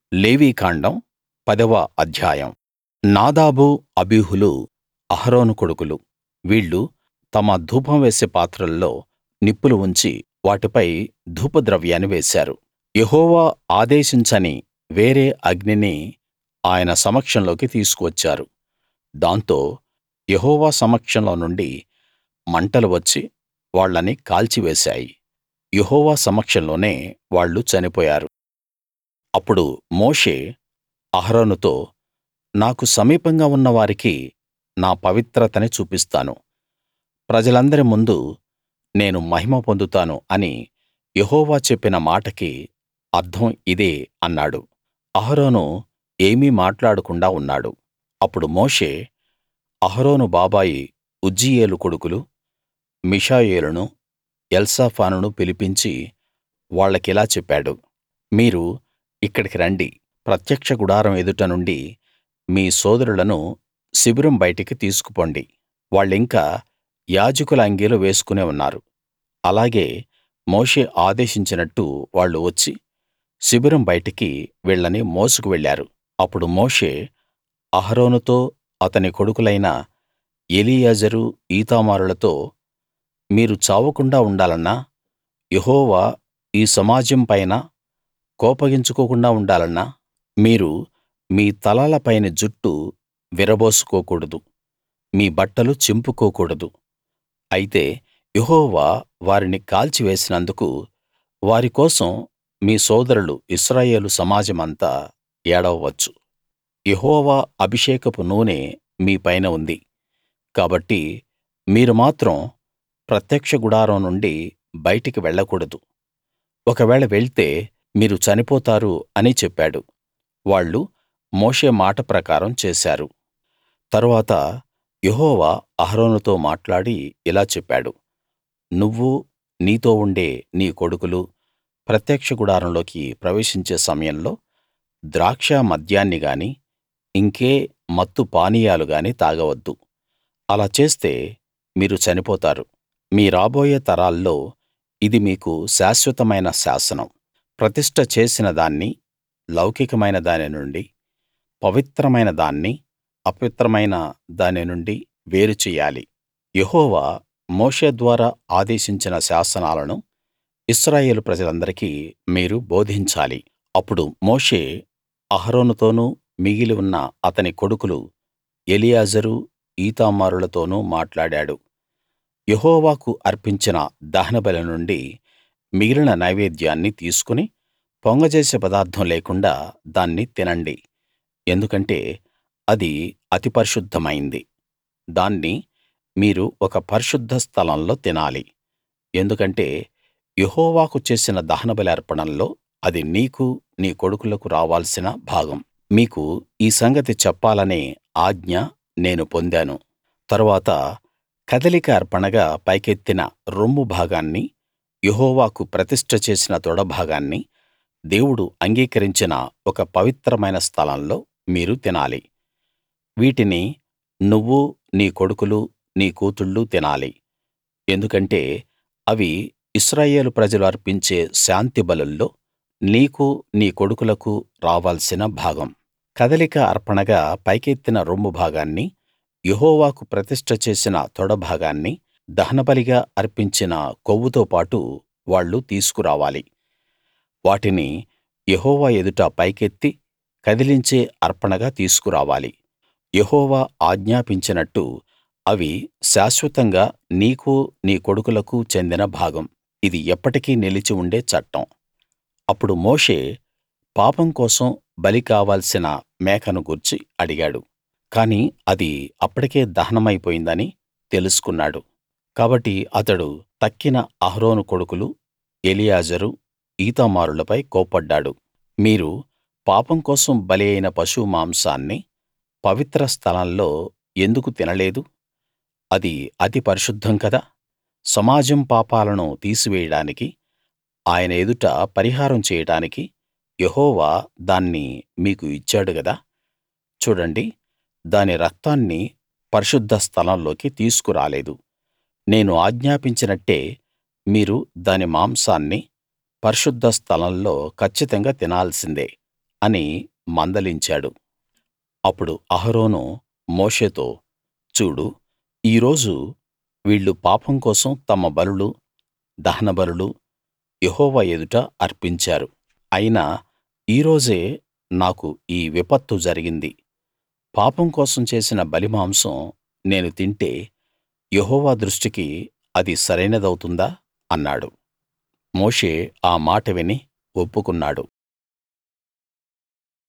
లేవీకాండం పదవ అధ్యాయం నాదాబు అబీహులు అహరోను కొడుకులు వీళ్ళు తమ ధూపం వేసే పాత్రల్లో నిప్పులు ఉంచి వాటిపై ధూపద్రవ్యాన్ని వేశారు యెహోవా ఆదేశించని వేరే అగ్నిని ఆయన సమక్షంలోకి తీసుకువచ్చారు దాంతో యెహోవా సమక్షంలో నుండి మంటలు వచ్చి వాళ్ళని కాల్చివేశాయి యెహోవా సమక్షంలోనే వాళ్ళు చనిపోయారు అప్పుడు మోషే అహరోనుతో నాకు సమీపంగా ఉన్న వారికి నా పవిత్రతని చూపిస్తాను ప్రజలందరి ముందు నేను మహిమ పొందుతాను అని యెహోవా చెప్పిన మాటకి అర్థం ఇదే అన్నాడు అహరోను ఏమీ మాట్లాడకుండా ఉన్నాడు అప్పుడు మోషే అహరోను బాబాయి ఉజ్జీయేలు కొడుకులు మిషాయేలును ఎల్సాఫానును పిలిపించి వాళ్ళకిలా చెప్పాడు మీరు ఇక్కడికి రండి ప్రత్యక్ష గుడారం ఎదుట నుండి మీ సోదరులను శిబిరం బయటికి తీసుకుపొండి వాళ్ళింకా యాజకుల అంగీలు వేసుకునే ఉన్నారు అలాగే మోషే ఆదేశించినట్టు వాళ్ళు వచ్చి శిబిరం బయటికి వీళ్ళని మోసుకు వెళ్ళారు అప్పుడు మోషే అహరోనుతో అతని కొడుకులైన ఎలీయాజరు ఈతామారులతో మీరు చావకుండా ఉండాలన్నా యెహోవా ఈ సమాజం పైన కోపగించుకోకుండా ఉండాలన్నా మీరు మీ తలల పైని జుట్టు విరబోసుకోకూడదు మీ బట్టలు చింపుకోకూడదు అయితే యెహోవా వారిని కాల్చివేసినందుకు వారి కోసం మీ సోదరులు ఇశ్రాయేలు సమాజమంతా ఏడవవచ్చు యెహోవా అభిషేకపు నూనె మీ పైన ఉంది కాబట్టి మీరు మాత్రం ప్రత్యక్ష గుడారం నుండి బయటికి వెళ్ళకూడదు ఒకవేళ వెళ్తే మీరు చనిపోతారు అని చెప్పాడు వాళ్ళు మోషే మాట ప్రకారం చేశారు తరువాత యెహోవా అహరోనుతో మాట్లాడి ఇలా చెప్పాడు నువ్వూ నీతో ఉండే నీ కొడుకులు ప్రత్యక్ష గుడారంలోకి ప్రవేశించే సమయంలో ద్రాక్ష మద్యాన్ని గానీ ఇంకే మత్తు పానీయాలు గానీ తాగవద్దు అలా చేస్తే మీరు చనిపోతారు మీ రాబోయే తరాల్లో ఇది మీకు శాశ్వతమైన శాసనం ప్రతిష్ఠ చేసిన దాన్ని లౌకికమైన దాని నుండి పవిత్రమైన దాన్ని అపవిత్రమైన దాని నుండి వేరు చెయ్యాలి యెహోవా మోషే ద్వారా ఆదేశించిన శాసనాలను ఇశ్రాయేలు ప్రజలందరికీ మీరు బోధించాలి అప్పుడు మోషే అహరోనుతోనూ మిగిలి ఉన్న అతని కొడుకులు ఎలియాజరు ఈతామారులతోనూ మాట్లాడాడు యెహోవాకు అర్పించిన దహనబలి నుండి మిగిలిన నైవేద్యాన్ని తీసుకుని పొంగజేసే పదార్థం లేకుండా దాన్ని తినండి ఎందుకంటే అది అతి పరిశుద్ధమైంది దాన్ని మీరు ఒక పరిశుద్ధ స్థలంలో తినాలి ఎందుకంటే యెహోవాకు చేసిన దహనబలి అర్పణల్లో అది నీకు నీ కొడుకులకు రావాల్సిన భాగం మీకు ఈ సంగతి చెప్పాలనే ఆజ్ఞ నేను పొందాను తరువాత కదలిక అర్పణగా పైకెత్తిన రొమ్ము భాగాన్ని యెహోవాకు ప్రతిష్ఠ చేసిన తొడ భాగాన్ని దేవుడు అంగీకరించిన ఒక పవిత్రమైన స్థలంలో మీరు తినాలి వీటిని నువ్వు నీ కొడుకులు నీ కూతుళ్ళు తినాలి ఎందుకంటే అవి ఇశ్రాయేలు ప్రజలు అర్పించే శాంతి బలుల్లో నీకు నీ కొడుకులకు రావాల్సిన భాగం కదలిక అర్పణగా పైకెత్తిన రొమ్ము భాగాన్ని యెహోవాకు ప్రతిష్ఠ చేసిన తొడ భాగాన్ని దహనబలిగా అర్పించిన కొవ్వుతో పాటు వాళ్ళు తీసుకురావాలి వాటిని యెహోవా ఎదుట పైకెత్తి కదిలించే అర్పణగా తీసుకురావాలి యెహోవా ఆజ్ఞాపించినట్టు అవి శాశ్వతంగా నీకు నీ కొడుకులకు చెందిన భాగం ఇది ఎప్పటికీ నిలిచి ఉండే చట్టం అప్పుడు మోషే పాపం కోసం బలి కావాల్సిన మేకను గూర్చి అడిగాడు కాని అది అప్పటికే దహనమైపోయిందని తెలుసుకున్నాడు కాబట్టి అతడు తక్కిన అహరోను కొడుకులు ఎలియాజరు ఈతామారులపై కోప్పడ్డాడు మీరు పాపం కోసం బలి అయిన పశువు మాంసాన్ని పవిత్ర స్థలంలో ఎందుకు తినలేదు అది అతి పరిశుద్ధం కదా సమాజం పాపాలను తీసివేయడానికి ఆయన ఎదుట పరిహారం చేయడానికి యెహోవా దాన్ని మీకు ఇచ్చాడు గదా చూడండి దాని రక్తాన్ని పరిశుద్ధ స్థలంలోకి తీసుకురాలేదు నేను ఆజ్ఞాపించినట్టే మీరు దాని మాంసాన్ని పరిశుద్ధ స్థలంలో కచ్చితంగా తినాల్సిందే అని మందలించాడు అప్పుడు అహరోను మోషేతో చూడు ఈ రోజు వీళ్ళు పాపం కోసం తమ బలులు దహనబలులు యెహోవా ఎదుట అర్పించారు అయినా ఈ రోజే నాకు ఈ విపత్తు జరిగింది పాపం కోసం చేసిన బలిమాంసం నేను తింటే యెహోవా దృష్టికి అది సరైనదవుతుందా అన్నాడు మోషే ఆ మాట విని ఒప్పుకున్నాడు